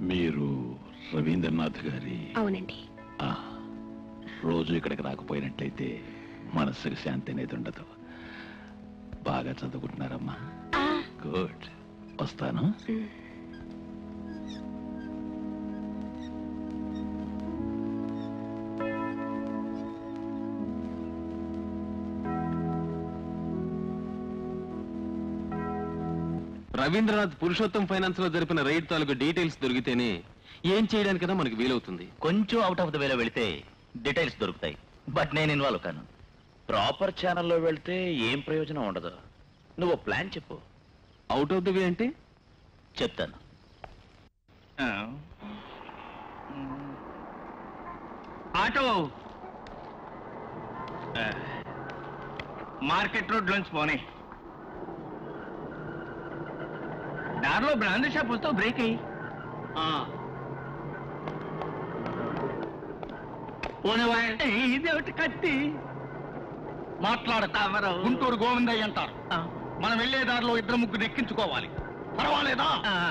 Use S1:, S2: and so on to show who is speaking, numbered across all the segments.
S1: మీరు రవీంద్రనాథ్ గారి
S2: అవునండి
S1: ఆ, రోజు ఇక్కడికి రాకపోయినట్లయితే మనస్సుకు శాంతి అనేది ఉండదు బాగా చదువుకుంటున్నారమ్మా
S2: ఆ,
S1: గుడ్ వస్తాను
S2: ఉమ్.
S3: రవీంద్రనాథ్ పురుషోత్తం ఫైనాన్స్ లో జరిపిన రైడ్ తాలూకు డీటెయిల్స్ దొరికితేనే ఏం చేయడానికైనా మనకు వీలవుతుంది
S4: కొంచెం అవుట్ ఆఫ్ ద వేలో వెళితే డీటెయిల్స్ దొరుకుతాయి బట్ నేను ఇన్వాల్వ్ కాను ప్రాపర్ ఛానల్లో వెళ్తే ఏం ప్రయోజనం ఉండదు నువ్వు ప్లాన్ చెప్పు
S3: అవుట్ ఆఫ్ ద వే అంటే
S4: చెప్తాను
S5: ఆటో మార్కెట్ రోడ్ లోంచి పోనీ దారిలో బ్రాండ్ షాప్ వస్తే బ్రేక్ అయ్యి పోనేవా ఇదేమిటి కత్తి మాట్లాడతావరు గుంటూరు గోవిందయ్య అంటారు మనం వెళ్లే దారిలో ఇద్దరు ముగ్గురు ఎక్కించుకోవాలి పర్వాలేదా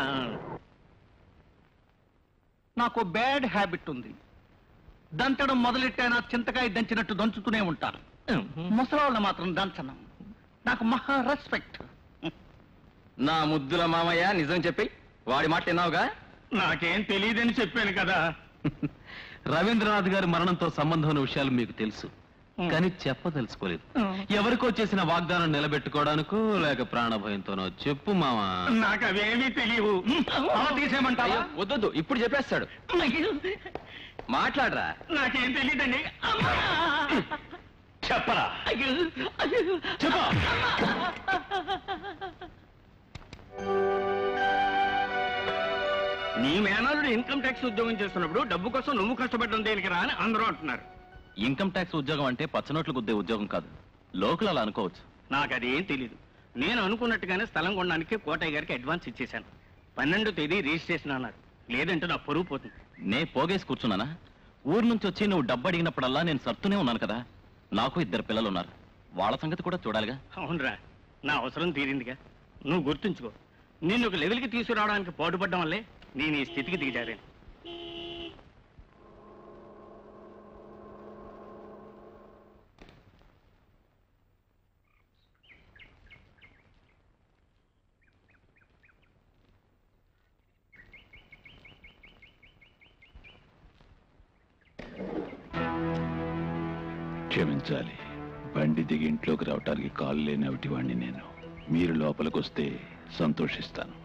S5: నాకు బ్యాడ్ హ్యాబిట్ ఉంది దంచడం మొదలెట్టైనా చింతకాయ దంచినట్టు దంచుతూనే ఉంటారు ముసలాళ్ళని మాత్రం దంచను నాకు మహా రెస్పెక్ట్
S3: నా ముద్దుల మామయ్య నిజం చెప్పి వాడి మాట విన్నావుగా
S5: నాకేం తెలియదని చెప్పాను కదా
S3: రవీంద్రనాథ్ గారి మరణంతో సంబంధం ఉన్న విషయాలు మీకు తెలుసు కానీ చెప్పదలుచుకోలేదు ఎవరికో చేసిన వాగ్దానం నిలబెట్టుకోవడానికో లేక ప్రాణభయంతోనో చెప్పు మామా
S5: నాకు అవేమీ తెలియవు అలా తీసేయమంటావా
S3: వద్దొద్దు ఇప్పుడు చెప్పేస్తాడు మాట్లాడరా
S5: నాకేం తెలియదండి
S4: చెప్పరా
S5: చెప్పు నీ మేనల్లుడు ఇన్కమ్ ట్యాక్స్ ఉద్యోగం చేస్తున్నప్పుడు డబ్బు కోసం నువ్వు కష్టపడడం దేనికి రా అని అందరూ అంటున్నారు
S4: ఇన్కమ్ ట్యాక్స్ ఉద్యోగం అంటే పచ్చనోట్లు గుద్దే ఉద్యోగం కాదు లోకల్ అలా అనుకోవచ్చు
S5: నాకు అదేం తెలీదు నేను అనుకున్నట్టుగానే స్థలం కొనడానికి కోటయ్య గారికి అడ్వాన్స్ ఇచ్చేశాను పన్నెండో తేదీ రిజిస్ట్రేషన్ అన్నారు లేదంటే నా పరువు పోతుంది
S4: నే పోగేసి కూర్చున్నానా ఊరు నుంచి వచ్చి నువ్వు డబ్బు అడిగినప్పుడల్లా నేను సర్తూనే ఉన్నాను కదా నాకు ఇద్దరు పిల్లలు ఉన్నారు వాళ్ళ సంగతి కూడా చూడాలిగా
S5: అవునరా నా అవసరం తీరిందిగా నువ్వు గుర్తుంచుకో నిన్ను ఒక లెవెల్కి తీసుకురావడానికి పాటుపడడం వల్లే నేను ఈ స్థితికి దిగజారాను
S1: క్షమించాలి బండి దిగి ఇంట్లోకి రావటానికి కాలు లేని వాడిని నేను మీరు లోపలికి వస్తే సంతోషిస్తాను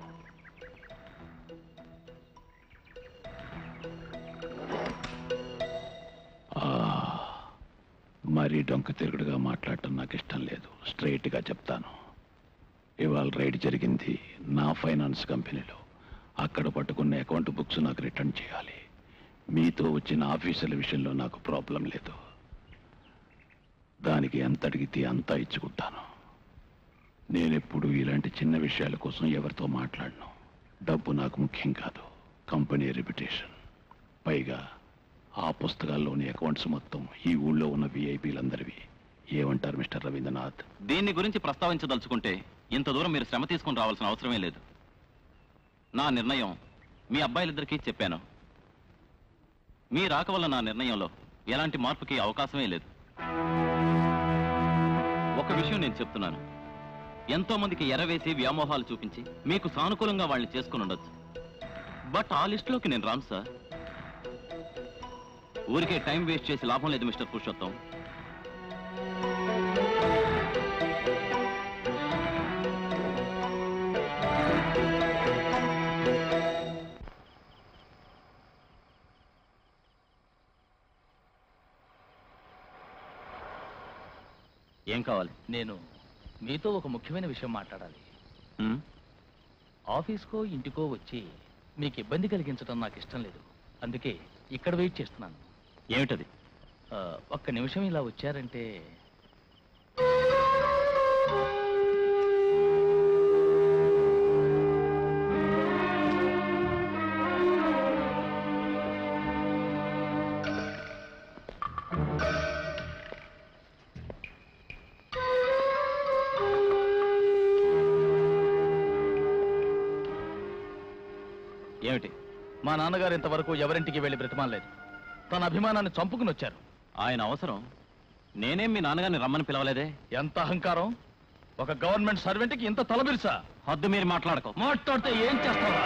S1: ఆ, మరీ డొంక తిరుగుడుగా మాట్లాడటం నాకు ఇష్టం లేదు స్ట్రైట్గా చెప్తాను ఇవాళ రైడ్ జరిగింది నా ఫైనాన్స్ కంపెనీలో అక్కడ పట్టుకున్న అకౌంట్ బుక్స్ నాకు రిటర్న్ చేయాలి మీతో వచ్చిన ఆఫీసుల విషయంలో నాకు ప్రాబ్లం లేదు దానికి ఎంత అడిగితే అంతా ఇచ్చుకుంటాను నేనెప్పుడు ఇలాంటి చిన్న విషయాల కోసం ఎవరితో మాట్లాడను డబ్బు నాకు ముఖ్యం కాదు కంపెనీ రెప్యుటేషన్ పైగా ఆ పుస్తకాల్లోని అకౌంట్స్ మొత్తం ఈ ఊళ్ళో ఉన్న విఐపీలందరివి ఏమంటారు మిస్టర్ రవీంద్రనాథ్
S4: దీన్ని గురించి ప్రస్తావించదలుచుకుంటే ఇంత దూరం మీరు శ్రమ తీసుకుని రావాల్సిన అవసరమే లేదు నా నిర్ణయం మీ అబ్బాయిలిద్దరికీ చెప్పాను మీ రాక వల్ల నా నిర్ణయంలో ఎలాంటి మార్పుకి అవకాశమే లేదు ఒక విషయం నేను చెప్తున్నాను ఎంతో మందికి ఎరవేసి వ్యామోహాలు చూపించి మీకు సానుకూలంగా వాళ్ళని చేసుకుని ఉండొచ్చు బట్ ఆ లిస్టులోకి నేను రాను సార్ ఊరికే టైం వేస్ట్ చేసి లాభం లేదు మిస్టర్ పురుషోత్తం ఏం కావాలి
S6: నేను మీతో ఒక ముఖ్యమైన విషయం మాట్లాడాలి
S4: ఉమ్?
S6: ఆఫీస్కో ఇంటికో వచ్చి మీకు ఇబ్బంది కలిగించడం నాకు ఇష్టం లేదు అందుకే ఇక్కడ వెయిట్ చేస్తున్నాను
S4: ఏమిటది
S6: ఆ, ఒక్క నిమిషం ఇలా వచ్చారంటే
S4: ఏమిటి
S6: మా నాన్నగారు ఇంతవరకు ఎవరింటికి వెళ్ళి బ్రతిమాలేదు తన అభిమానాన్ని చంపుకుని వచ్చారు
S4: ఆయన అవసరం నేనేం మీ నాన్నగారిని రమ్మని పిలవలేదే
S6: ఎంత అహంకారం ఒక గవర్నమెంట్ సర్వెంట్కి ఇంత తలబిరుసా
S4: హద్దు మీరు మాట్లాడకో
S6: మాట్లాడితే ఏం చేస్తావా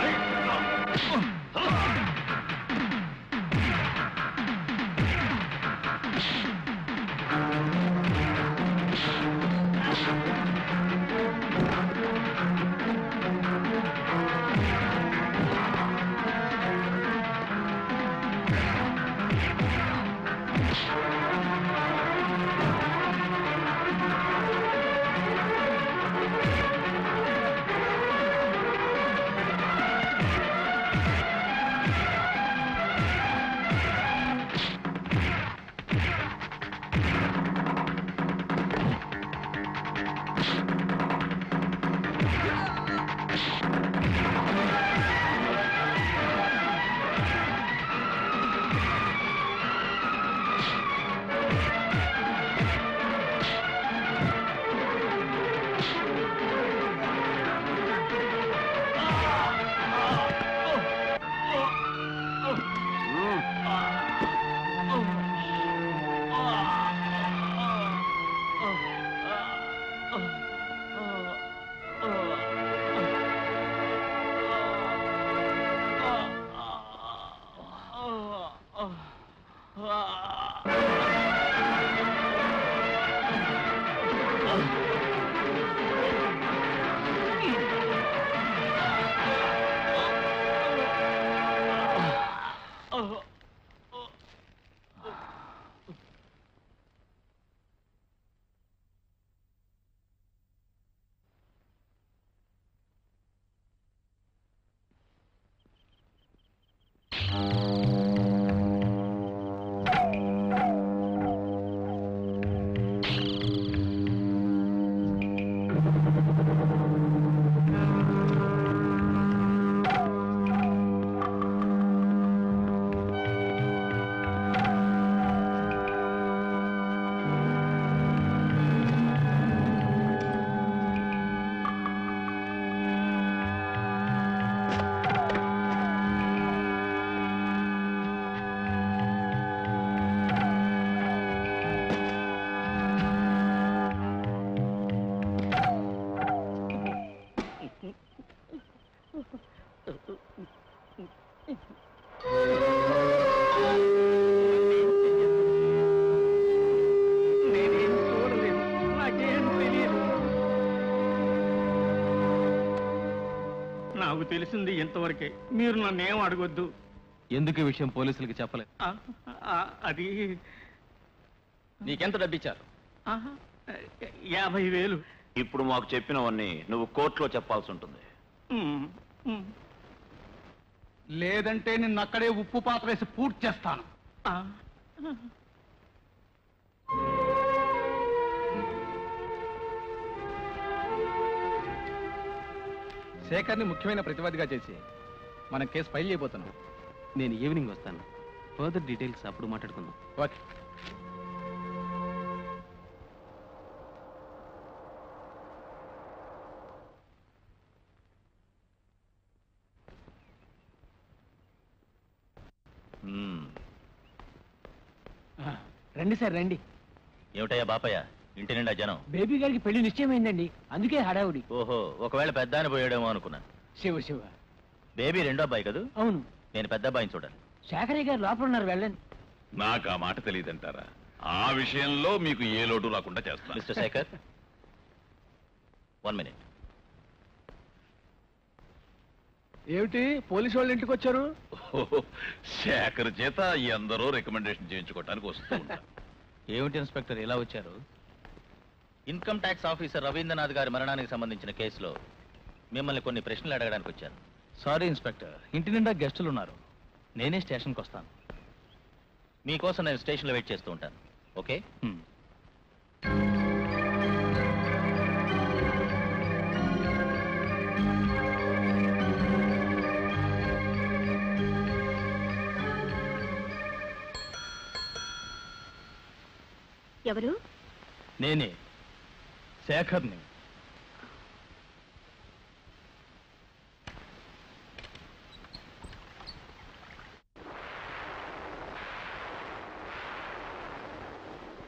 S5: నేనేం చూడలేదు నాకేం తెలియదు నాకు తెలిసింది ఇంతవరకే మీరు నన్నేం అడగొద్దు
S3: ఎందుకు ఈ విషయం పోలీసులకి చెప్పలేదు
S5: ఆ, ఆ, అది
S6: నీకెంత డబ్బిచ్చారు
S5: ఆహా, యాభై వేలు
S2: ఇప్పుడు మాకు చెప్పినవన్నీ నువ్వు కోర్టులో చెప్పాల్సి ఉంటుంది
S5: ఉమ్, ఉమ్. లేదంటే నిన్ను అక్కడే ఉప్పు పాత్ర వేసి పూర్తి చేస్తాను ఆ,
S6: శేఖర్ని ముఖ్యమైన ప్రతివాదిగా చేసి మనం కేసు ఫైల్ చేయబోతున్నాం
S3: నేను ఈవినింగ్ వస్తాను ఫర్దర్ డీటెయిల్స్ అప్పుడు మాట్లాడుకుందాం
S6: ఓకే
S2: మ్మ్.
S7: రండి సార్ రండి
S2: ఏమిటయ్యా బాపయ్య ఇంటి నిండా జనం
S7: బేబీ గారికి పెళ్లి నిశ్చయమైందండి అందుకే హడావుడి
S2: ఓహో ఒకవేళ పెద్ద ఆయన పోయాడేమో అనుకున్నా
S7: శివ శివ
S2: బేబీ రెండో అబ్బాయి కదూ
S7: అవును
S2: నేను పెద్ద అబ్బాయిని చూడాలి
S7: శాకరయ్య గారు లోపల ఉన్నారు వెళ్ళండి
S1: నాకు ఆ మాట తెలియదంటారా ఆ విషయంలో మీకు ఏ లోటు రాకుండా చేస్తాను
S2: మిస్టర్ శేఖర్ వన్ మినిట్
S6: ఏమిటి పోలీసు వాళ్ళు ఇంటికి వచ్చారు
S1: ఓహో, శేఖర్ చేత ఎందరో రికమెండేషన్ చేయించుకోవడానికి వస్తూ ఉంటారు
S6: ఏమిటి ఇన్స్పెక్టర్ ఇలా వచ్చారు
S2: ఇన్కమ్ ట్యాక్స్ ఆఫీసర్ రవీంద్రనాథ్ గారి మరణానికి సంబంధించిన కేసులో మిమ్మల్ని కొన్ని ప్రశ్నలు అడగడానికి వచ్చాను
S6: సారీ ఇన్స్పెక్టర్ ఇంటి నిండా గెస్టులు ఉన్నారు నేనే స్టేషన్కి వస్తాను
S2: మీకోసం నేను స్టేషన్లో వెయిట్ చేస్తూ ఉంటాను ఓకే
S6: హ్మ్.
S8: ఎవరు
S6: నేనే శేఖర్ని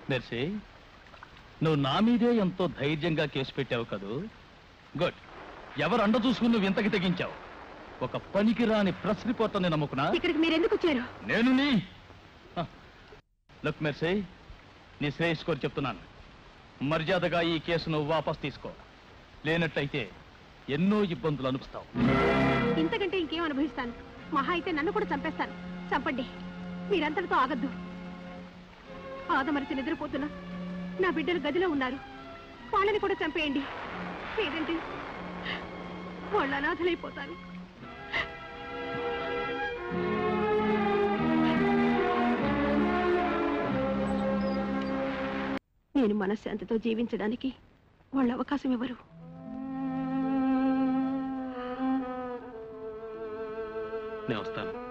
S6: మెర్సీ నువ్వు నా మీదే ఎంతో ధైర్యంగా కేసు పెట్టావు కదూ గుడ్ ఎవరు అండ చూసుకుని నువ్వు ఇంతకి తెగించావు ఒక పనికిరాని ప్రెస్ రిపోర్టర్ని నమ్ముకున్నా
S8: ఇక్కడికి మీరు ఎందుకు వచ్చారు
S6: నేను నీ లుక్ మెర్సీ నీ శ్రేయస్ కోరి చెప్తున్నాను మర్యాదగా ఈ కేసును వాపస్ తీసుకో లేనట్టయితే ఎన్నో ఇబ్బందులు అనుభవిస్తావు
S8: ఇంతకంటే ఇంకేం అనుభవిస్తాను మహా అయితే నన్ను కూడా చంపేస్తాను చంపండి మీరంతటితో ఆగద్దు ఆదమరిచి నిద్రపోతున్నా నా బిడ్డలు గదిలో ఉన్నారు వాళ్ళని కూడా చంపేయండి లేదంటే వాళ్ళు అనాథలైపోతారు నేను మనశ్శాంతితో జీవించడానికి వాళ్ళు అవకాశం ఇవ్వరు
S3: నేను వస్తాను